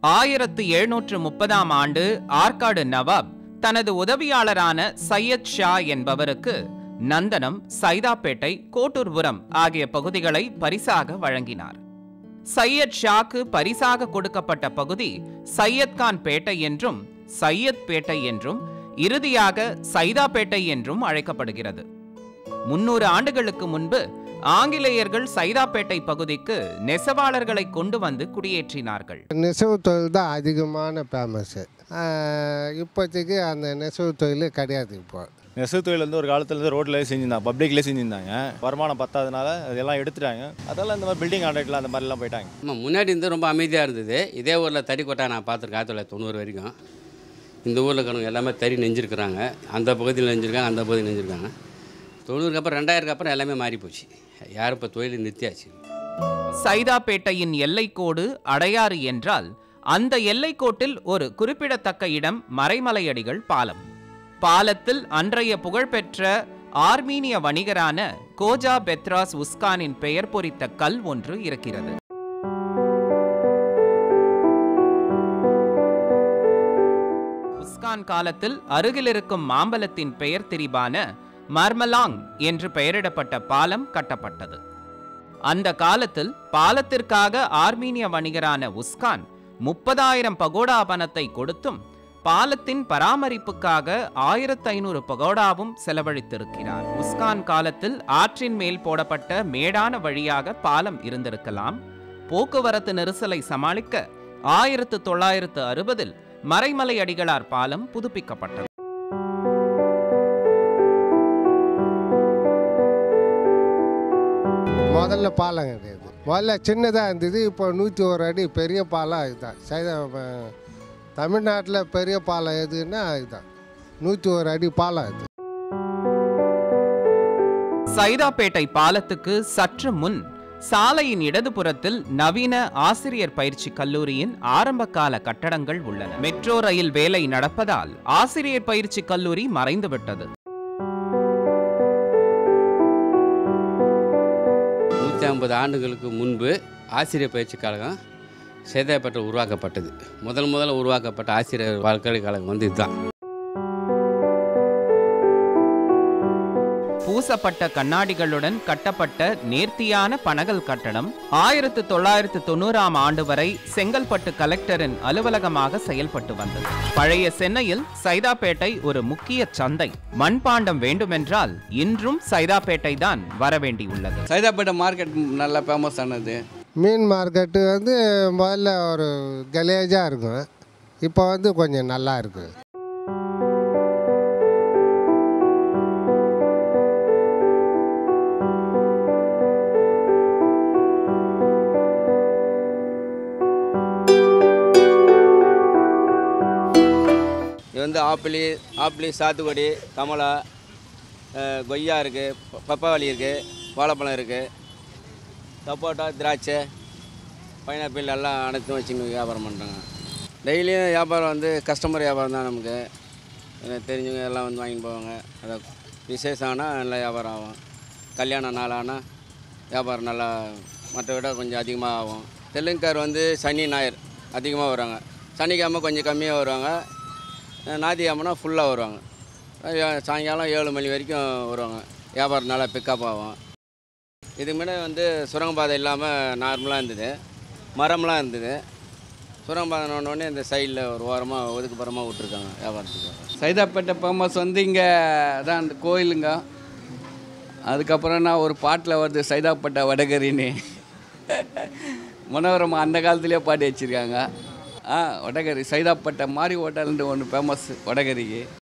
ஆயிரத்து எழுநூற்று முப்பதாம் ஆண்டு ஆற்காடு நவாப் தனது உதவியாளரான சையத் ஷா என்பவருக்கு நந்தனம் சைதாப்பேட்டை கோட்டூர்புரம் ஆகிய பகுதிகளை பரிசாக வழங்கினார் சையத் ஷாக்கு பரிசாக கொடுக்கப்பட்ட பகுதி சையத் கான் பேட்டை என்றும் சையத் பேட்டை என்றும் இறுதியாக சைதாப்பேட்டை என்றும் அழைக்கப்படுகிறது முன்னூறு ஆண்டுகளுக்கு முன்பு ஆங்கிலேயர்கள் சைதாப்பேட்டை பகுதிக்கு நெசவாளர்களை கொண்டு வந்து குடியேற்றினார்கள் நெசவு தொழில் தான் அதிகமான ஃபேமஸ்ஸு இப்போதைக்கு அந்த நெசவு தொழில் கிடையாது இப்போ நெசவு தொழில் வந்து ஒரு காலத்துலேருந்து ரோட்லேயே செஞ்சிருந்தாங்க பப்ளிக்லேயே செஞ்சுருந்தாங்க வருமானம் பத்தாதனால அதெல்லாம் எடுத்துட்டாங்க அதெல்லாம் இந்த மாதிரி பில்டிங் கான்ட்ராக்டில் அந்த மாதிரிலாம் போயிட்டாங்க ஆமாம் முன்னாடி இருந்து ரொம்ப அமைதியாக இருந்தது இதே ஊரில் தறி கொட்டா நான் பார்த்துருக்கேன் ஆயிரத்தி தொள்ளாயிரத்தி தொண்ணூறு வரைக்கும் இந்த ஊரில் இருக்கிறவங்க எல்லாமே தறி நெஞ்சிருக்கிறாங்க அந்த பகுதியில் நெஞ்சிருக்காங்க அந்த பகுதியில் நெஞ்சிருக்காங்க தொண்ணூறுக்கு அப்புறம் ரெண்டாயிரக்கு அப்புறம் எல்லாமே மாறி போச்சு யாரும் இப்போ தொழில் நிறுத்தியாச்சு சைதாப்பேட்டையின் எல்லைக்கோடு அடையாறு என்றால் அந்த எல்லைக்கோட்டில் ஒரு குறிப்பிடத்தக்க இடம் மறைமலையடிகள் பாலம் பாலத்தில் அன்றைய புகழ்பெற்ற ஆர்மீனிய வணிகரான கோஜா பெத்ராஸ் உஸ்கானின் பெயர் பொறித்த கல் ஒன்று இருக்கிறது உஸ்கான் காலத்தில் அருகில் இருக்கும் மாம்பலத்தின் பெயர் திரிபான மர்மலாங் என்று பெயரிடப்பட்ட பாலம் கட்டப்பட்டது அந்த காலத்தில் பாலத்திற்காக ஆர்மீனிய வணிகரான உஸ்கான் முப்பதாயிரம் பகோடா பணத்தை கொடுத்தும் பாலத்தின் பராமரிப்புக்காக ஆயிரத்து ஐநூறு பகோடாவும் செலவழித்திருக்கிறார் உஸ்கான் காலத்தில் ஆற்றின் மேல் போடப்பட்ட மேடான வழியாக பாலம் இருந்திருக்கலாம் போக்குவரத்து நெரிசலை சமாளிக்க ஆயிரத்து தொள்ளாயிரத்து அறுபதில் மறைமலை அடிகளார் பாலம் புதுப்பிக்கப்பட்டது முதல்ல பாலம் கிடையாது முதல்ல சின்னதாக இருந்தது இப்போ நூற்றி ஒரு அடி பெரிய பாலம் இதுதான் சைதா தமிழ்நாட்டில் பெரிய பாலம் எதுன்னா இதுதான் நூற்றி ஒரு அடி பாலம் இது சைதாப்பேட்டை பாலத்துக்கு சற்று முன் சாலையின் இடதுபுறத்தில் நவீன ஆசிரியர் பயிற்சி கல்லூரியின் ஆரம்பகால கட்டடங்கள் உள்ளன மெட்ரோ ரயில் வேலை நடப்பதால் ஆசிரியர் பயிற்சி கல்லூரி மறைந்துவிட்டது நூற்றி ஐம்பது ஆண்டுகளுக்கு முன்பு ஆசிரியர் பயிற்சி கழகம் சேதாப்பேட்டை உருவாக்கப்பட்டது முதல் முதல்ல உருவாக்கப்பட்ட ஆசிரியர் பல்கலைக்கழகம் வந்து இதுதான் பூசப்பட்ட கண்ணாடிகளுடன் கட்டப்பட்ட நேர்த்தியான பனகல் கட்டடம் ஆயிரத்து தொள்ளாயிரத்து தொண்ணூறாம் ஆண்டு வரை செங்கல்பட்டு கலெக்டரின் அலுவலகமாக செயல்பட்டு வந்தது பழைய சென்னையில் சைதாப்பேட்டை ஒரு முக்கிய சந்தை மண்பாண்டம் வேண்டுமென்றால் இன்றும் சைதாப்பேட்டை தான் வரவேண்டியுள்ளது சைதாப்பேட்டை மார்க்கெட் நல்லா ஃபேமஸ் ஆனது மீன் மார்க்கெட்டு வந்து முதல்ல ஒரு கலேஜாக இருக்கும் இப்போ வந்து கொஞ்சம் நல்லா இருக்குது இது வந்து ஆப்பிளி ஆப்பிளி சாத்துக்குடி கமலா அஹ், கொய்யா இருக்குது பப்பாளி இருக்குது வாழைப்பழம் இருக்குது சப்போட்டா திராட்சை பைனாப்பிள் எல்லாம் அனைத்தும் வச்சுங்க வியாபாரம் பண்ணுறாங்க டெய்லியும் வியாபாரம் வந்து கஸ்டமர் வியாபாரம் தான் நமக்கு எனக்கு தெரிஞ்சவங்க எல்லாம் வந்து வாங்கிட்டு போவாங்க அதை விசேஷம் ஆனால் நல்லா வியாபாரம் ஆகும் கல்யாண நாள் ஆனால் வியாபாரம் நல்லா மற்ற விட கொஞ்சம் அதிகமாக ஆகும் தெலுங்குக்கார் வந்து சனி ஞாயிறு அதிகமாக வருவாங்க சனிக்கிழமை கொஞ்சம் கம்மியாக வருவாங்க ஞாயிற்றுக்கிழமைனா ஃபுல்லாக வருவாங்க அஹ் சாயங்காலம் ஏழு மணி வரைக்கும் வருவாங்க வியாபாரம் நல்லா பிக்கப் ஆகும் இதுக்கு முன்னாடி வந்து சுரங்கப்பாதை இல்லாமல் நார்மலாக இருந்தது மரம்லாம் இருந்தது சுரங்கப்பாதை உடனே இந்த சைடில் ஒரு ஓரமாக ஒதுக்குப்புறமாக விட்ருக்காங்க வியாபாரத்துக்கு சைதாப்பேட்டை ஃபேமஸ் வந்து இங்கே தான் அந்த கோயிலுங்க அதுக்கப்புறம் நான் ஒரு பாட்டில் வருது சைதாப்பேட்டை வடகரின்னு மனோரமா அந்த காலத்துலேயே பாடி வச்சுருக்காங்க ஆ வடகரி சைதாப்பேட்டை மாரி ஹோட்டல்னு ஒன்று ஃபேமஸ் வடகரிக்கு